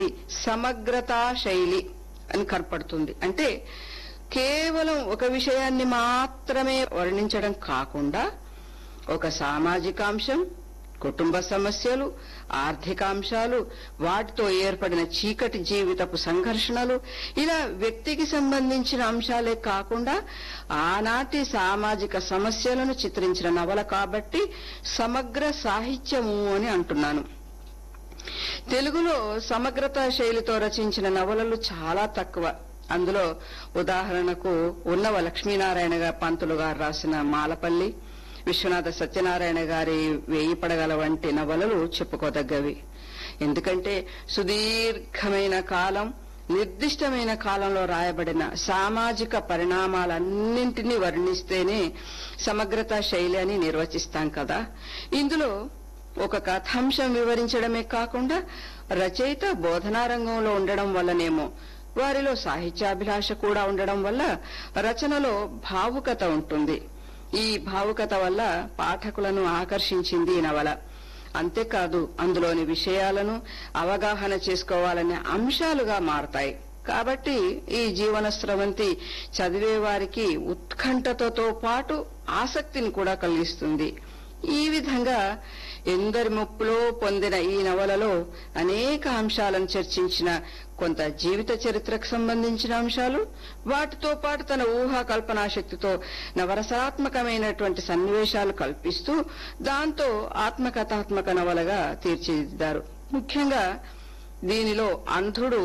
సమగ్రతా శైలి అని కనపడుతుంది అంటే కేవలం ఒక విషయాన్ని మాత్రమే వర్ణించడం కాకుండా ఒక సామాజిక అంశం కుటుంబ సమస్యలు ఆర్థికాంశాలు వాటితో ఏర్పడిన చీకటి జీవితపు సంఘర్షణలు ఇలా వ్యక్తికి సంబంధించిన అంశాలే కాకుండా ఆనాటి సామాజిక సమస్యలను చిత్రించిన నవల కాబట్టి సమగ్ర సాహిత్యము అని అంటున్నాను తెలుగులో సమగ్రత శైలితో రచించిన నవలలు చాలా తక్కువ అందులో ఉదాహరణకు ఉన్నవ లక్ష్మీనారాయణ గారు పంతులు గారు రాసిన మాలపల్లి విశ్వనాథ సత్యనారాయణ గారి వేయి పడగల వంటి నవలలు చెప్పుకోదగ్గవి ఎందుకంటే సుదీర్ఘమైన కాలం నిర్దిష్టమైన కాలంలో రాయబడిన సామాజిక పరిణామాలన్నింటినీ వర్ణిస్తేనే సమగ్రత శైలి అని నిర్వచిస్తాం కదా ఇందులో ఒక కథాంశం వివరించడమే కాకుండా రచయిత బోధనా రంగంలో ఉండడం వల్లనేమో వారిలో సాహిత్యాభిలాష కూడా ఉండడం వల్ల రచనలో భావుకత ఉంటుంది ఈ భావుకత వల్ల పాఠకులను ఆకర్షించింది ఈ నవల అంతేకాదు అందులోని విషయాలను అవగాహన చేసుకోవాలనే అంశాలుగా మారతాయి కాబట్టి ఈ జీవన స్రవంతి చదివే వారికి ఉత్కంఠతతో పాటు ఆసక్తిని కూడా కలిగిస్తుంది ఈ విధంగా ఎందరి ముప్పులో పొందిన ఈ నవలలో అనేక అంశాలను చర్చించిన కొంత జీవిత చరిత్రకు సంబంధించిన అంశాలు వాటితో పాటు తన ఊహా కల్పనా శక్తితో నవరసాత్మకమైనటువంటి సన్నివేశాలు కల్పిస్తూ దాంతో ఆత్మకథాత్మక నవలగా తీర్చిదిద్దారు ముఖ్యంగా దీనిలో అంధుడు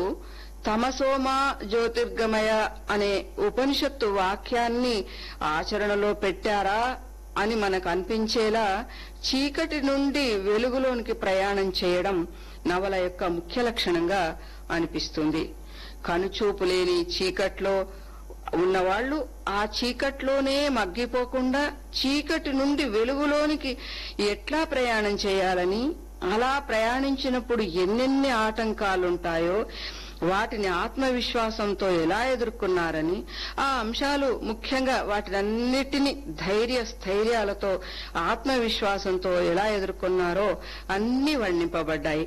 తమసోమా జ్యోతిర్గమయ అనే ఉపనిషత్తు వాక్యాన్ని ఆచరణలో పెట్టారా అని మనకు అనిపించేలా చీకటి నుండి వెలుగులోనికి ప్రయాణం చేయడం నవల యొక్క ముఖ్య లక్షణంగా అనిపిస్తుంది కనుచూపు లేని చీకట్లో ఉన్నవాళ్లు ఆ చీకట్లోనే మగ్గిపోకుండా చీకటి నుండి వెలుగులోనికి ఎట్లా ప్రయాణం చేయాలని అలా ప్రయాణించినప్పుడు ఎన్నెన్ని ఆటంకాలుంటాయో వాటిని ఆత్మవిశ్వాసంతో ఎలా ఎదుర్కొన్నారని ఆ అంశాలు ముఖ్యంగా వాటినన్నిటినీ ధైర్య స్థైర్యాలతో ఆత్మవిశ్వాసంతో ఎలా ఎదుర్కొన్నారో అన్ని వర్ణింపబడ్డాయి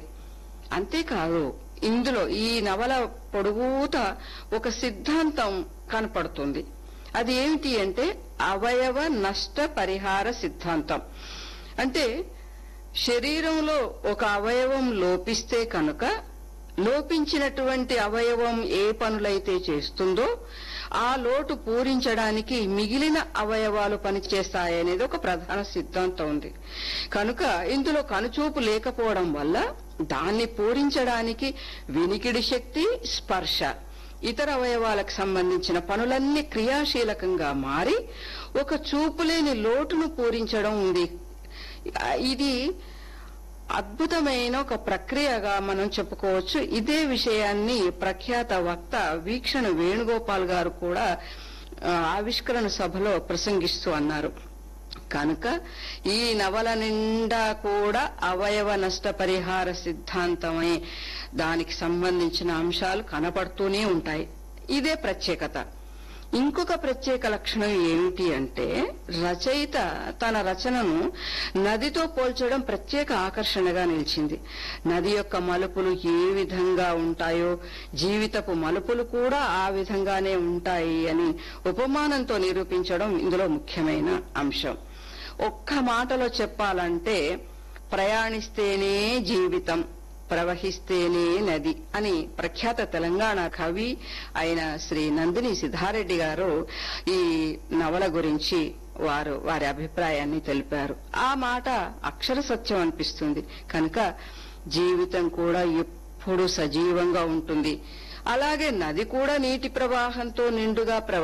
అంతేకాదు ఇందులో ఈ నవల పొడుగుత ఒక సిద్ధాంతం కనపడుతుంది అది ఏమిటి అంటే అవయవ నష్ట పరిహార సిద్ధాంతం అంటే శరీరంలో ఒక అవయవం లోపిస్తే కనుక లోపించినటువంటి అవయవం ఏ పనులైతే చేస్తుందో ఆ లోటు పూరించడానికి మిగిలిన అవయవాలు పనిచేస్తాయనేది ఒక ప్రధాన సిద్ధాంతం ఉంది కనుక ఇందులో కనుచూపు లేకపోవడం వల్ల దాన్ని పూరించడానికి వినికిడి శక్తి స్పర్శ ఇతర అవయవాలకు సంబంధించిన పనులన్నీ క్రియాశీలకంగా మారి ఒక చూపులేని లోటును పూరించడం ఉంది ఇది అద్భుతమైన ఒక ప్రక్రియగా మనం చెప్పుకోవచ్చు ఇదే విషయాన్ని ప్రఖ్యాత వక్త వీక్షణ వేణుగోపాల్ గారు కూడా ఆ, ఆవిష్కరణ సభలో ప్రసంగిస్తూ అన్నారు కనుక ఈ నవల నిండా కూడా అవయవ నష్ట పరిహార సిద్ధాంతమే దానికి సంబంధించిన అంశాలు కనపడుతూనే ఉంటాయి ఇదే ప్రత్యేకత ఇంకొక ప్రత్యేక లక్షణం ఏమిటి అంటే రచయిత తన రచనను నదితో పోల్చడం ప్రత్యేక ఆకర్షణగా నిలిచింది నది యొక్క మలుపులు ఏ విధంగా ఉంటాయో జీవితపు మలుపులు కూడా ఆ విధంగానే ఉంటాయి అని ఉపమానంతో నిరూపించడం ఇందులో ముఖ్యమైన అంశం ఒక్క మాటలో చెప్పాలంటే ప్రయాణిస్తేనే జీవితం ప్రవహిస్తేనే నది అని ప్రఖ్యాత తెలంగాణ కవి అయిన శ్రీ నందిని సిద్ధారెడ్డి గారు ఈ నవల గురించి వారు వారి అభిప్రాయాన్ని తెలిపారు ఆ మాట అక్షర సత్యం అనిపిస్తుంది కనుక జీవితం కూడా ఎప్పుడు సజీవంగా ఉంటుంది అలాగే నది కూడా నీటి ప్రవాహంతో నిండుగా ప్రవ